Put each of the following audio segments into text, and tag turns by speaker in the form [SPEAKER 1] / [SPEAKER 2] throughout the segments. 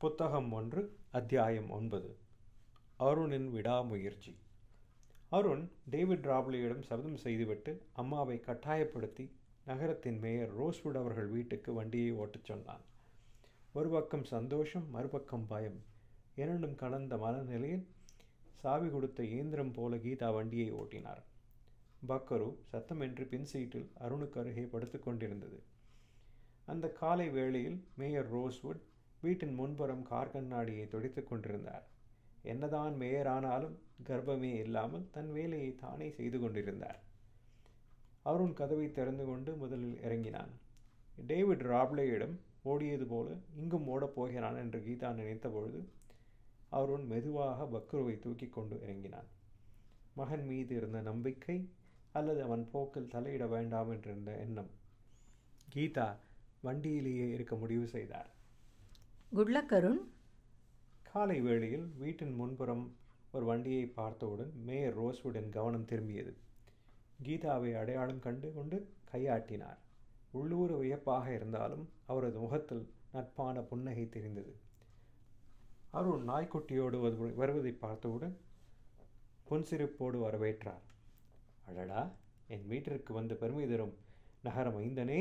[SPEAKER 1] புத்தகம் ஒன்று அத்தியாயம் ஒன்பது அருணின் விடாமுயற்சி அருண் டேவிட் ராப்லியிடம் சபதம் செய்துவிட்டு அம்மாவை கட்டாயப்படுத்தி நகரத்தின் மேயர் ரோஸ்வுட் அவர்கள் வீட்டுக்கு வண்டியை ஓட்டச் சொன்னான் ஒரு பக்கம் சந்தோஷம் மறுபக்கம் பயம் இரண்டும் கலந்த மனநிலையில் சாவி கொடுத்த இயந்திரம் போல கீதா வண்டியை ஓட்டினார் பக்கரு சத்தமின்றி பின் சீட்டில் அருணுக்கு அருகே படுத்துக் கொண்டிருந்தது அந்த காலை வேளையில் மேயர் ரோஸ்வுட் வீட்டின் முன்புறம் கார் கண்ணாடியை துடைத்துக் கொண்டிருந்தார் என்னதான் மேயர் ஆனாலும் கர்ப்பமே இல்லாமல் தன் வேலையை தானே செய்து கொண்டிருந்தார் அருண் கதவை திறந்து கொண்டு முதலில் இறங்கினான் டேவிட் ராப்லேயிடம் ஓடியது போல இங்கும் ஓடப் போகிறான் என்று கீதா நினைத்த பொழுது அருண் மெதுவாக பக்ருவை தூக்கி கொண்டு இறங்கினான் மகன் மீது இருந்த நம்பிக்கை அல்லது அவன் போக்கில் தலையிட வேண்டாம் என்றிருந்த எண்ணம் கீதா வண்டியிலேயே இருக்க முடிவு செய்தார்
[SPEAKER 2] குட் லக் அருண்
[SPEAKER 1] காலை வேளையில் வீட்டின் முன்புறம் ஒரு வண்டியை பார்த்தவுடன் மேயர் ரோஸ்வுடன் கவனம் திரும்பியது கீதாவை அடையாளம் கண்டு கொண்டு கையாட்டினார் உள்ளூர் வியப்பாக இருந்தாலும் அவரது முகத்தில் நட்பான புன்னகை தெரிந்தது அருண் நாய்க்குட்டியோடு வருவ- வருவதை பார்த்தவுடன் புன்சிரிப்போடு வரவேற்றார் அடடா என் வீட்டிற்கு வந்து பெருமை தரும் நகரம் ஐந்தனே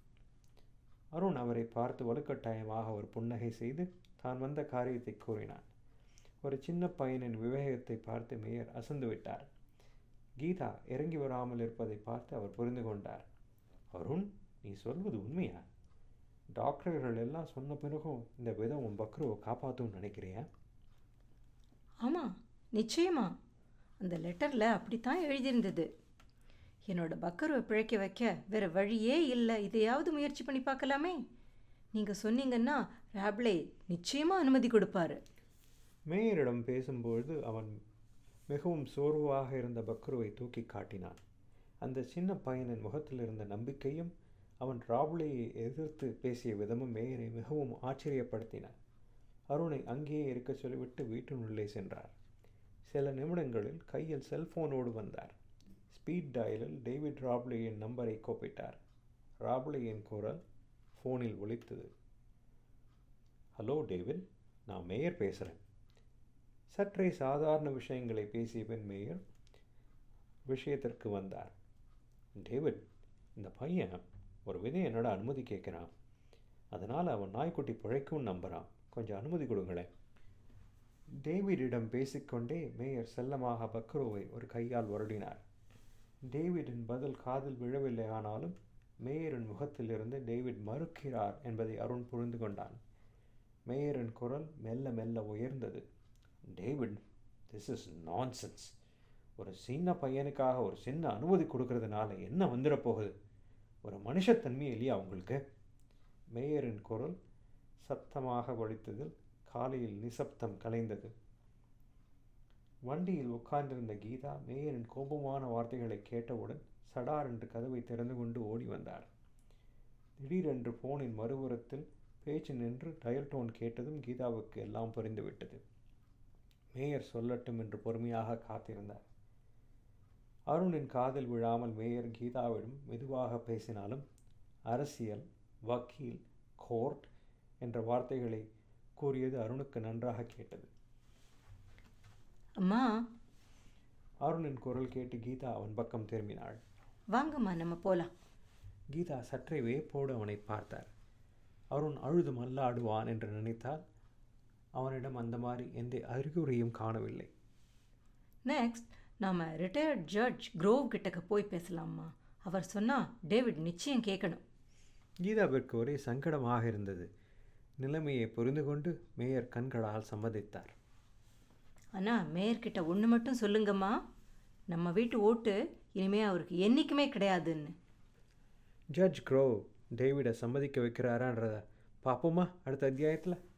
[SPEAKER 1] அருண் அவரை பார்த்து வலுக்கட்டாயமாக ஒரு புன்னகை செய்து தான் வந்த காரியத்தை கூறினான் ஒரு சின்ன பையனின் விவேகத்தை பார்த்து மேயர் அசந்து விட்டார் கீதா இறங்கி வராமல் இருப்பதை பார்த்து அவர் புரிந்து கொண்டார் அருண் நீ சொல்வது உண்மையா டாக்டர்கள் எல்லாம் சொன்ன பிறகும் இந்த விதம் உன் பக்ருவை காப்பாற்றும்னு நினைக்கிறியா
[SPEAKER 2] ஆமாம் நிச்சயமா அந்த லெட்டரில் அப்படித்தான் எழுதியிருந்தது என்னோட பக்கருவை பிழைக்க வைக்க வேற வழியே இல்லை இதையாவது முயற்சி பண்ணி பார்க்கலாமே நீங்கள் சொன்னீங்கன்னா ராப்லே நிச்சயமாக அனுமதி கொடுப்பாரு
[SPEAKER 1] மேயரிடம் பேசும்பொழுது அவன் மிகவும் சோர்வாக இருந்த பக்ருவை தூக்கி காட்டினான் அந்த சின்ன பையனின் முகத்தில் இருந்த நம்பிக்கையும் அவன் ராபுலையை எதிர்த்து பேசிய விதமும் மேயரை மிகவும் ஆச்சரியப்படுத்தின அருணை அங்கேயே இருக்க சொல்லிவிட்டு வீட்டினுள்ளே சென்றார் சில நிமிடங்களில் கையில் செல்போனோடு வந்தார் ஸ்பீட் டயலில் டேவிட் ராப்லேயின் நம்பரை கூப்பிட்டார் ராப்லேயின் குரல் ஃபோனில் ஒலித்தது ஹலோ டேவிட் நான் மேயர் பேசுகிறேன் சற்றே சாதாரண விஷயங்களை பேசிய பின் மேயர் விஷயத்திற்கு வந்தார் டேவிட் இந்த பையன் ஒரு விதை என்னோட அனுமதி கேட்குறான் அதனால் அவன் நாய்க்குட்டி பிழைக்கும் நம்புகிறான் கொஞ்சம் அனுமதி கொடுங்களேன் டேவிடிடம் பேசிக்கொண்டே மேயர் செல்லமாக பக்ரோவை ஒரு கையால் வருடினார் டேவிடின் பதில் காதில் விழவில்லை ஆனாலும் மேயரின் முகத்திலிருந்து டேவிட் மறுக்கிறார் என்பதை அருண் புரிந்து கொண்டான் மேயரின் குரல் மெல்ல மெல்ல உயர்ந்தது டேவிட் திஸ் இஸ் நான்சென்ஸ் ஒரு சின்ன பையனுக்காக ஒரு சின்ன அனுமதி கொடுக்கறதுனால என்ன வந்துடப் போகுது ஒரு மனுஷத்தன்மை இல்லையா உங்களுக்கு மேயரின் குரல் சத்தமாக ஒலித்ததில் காலையில் நிசப்தம் கலைந்தது வண்டியில் உட்கார்ந்திருந்த கீதா மேயரின் கோபமான வார்த்தைகளை கேட்டவுடன் சடார் என்று கதவை திறந்து கொண்டு ஓடி வந்தார் திடீரென்று போனின் மறுபுறத்தில் பேச்சு நின்று டயல் டோன் கேட்டதும் கீதாவுக்கு எல்லாம் புரிந்துவிட்டது மேயர் சொல்லட்டும் என்று பொறுமையாக காத்திருந்தார் அருணின் காதில் விழாமல் மேயர் கீதாவிடம் மெதுவாக பேசினாலும் அரசியல் வக்கீல் கோர்ட் என்ற வார்த்தைகளை கூறியது அருணுக்கு நன்றாக கேட்டது
[SPEAKER 2] அம்மா
[SPEAKER 1] அருணின் குரல் கேட்டு கீதா அவன் பக்கம் திரும்பினாள்
[SPEAKER 2] வாங்கம்மா நம்ம போகலாம்
[SPEAKER 1] கீதா சற்றே வேப்போடு அவனை பார்த்தார் அருண் அழுது மல்லாடுவான் என்று நினைத்தால் அவனிடம் அந்த மாதிரி எந்த அறிகுறியும் காணவில்லை
[SPEAKER 2] நெக்ஸ்ட் நாம் ரிட்டையர்ட் ஜட்ஜ் க்ரோவ் கிட்டக்க போய் பேசலாம்மா அவர் சொன்னால் டேவிட் நிச்சயம் கேட்கணும்
[SPEAKER 1] கீதாவிற்கு ஒரே சங்கடமாக இருந்தது நிலைமையை புரிந்து கொண்டு மேயர் கண்களால் சம்மதித்தார்
[SPEAKER 2] ஆனால் மேயர்கிட்ட ஒன்று மட்டும் சொல்லுங்கம்மா நம்ம வீட்டு ஓட்டு இனிமே அவருக்கு என்றைக்குமே கிடையாதுன்னு
[SPEAKER 1] ஜட்ஜ் க்ரோ டேவிடை சம்மதிக்க வைக்கிறாரான்றத பார்ப்போமா அடுத்த அத்தியாயத்தில்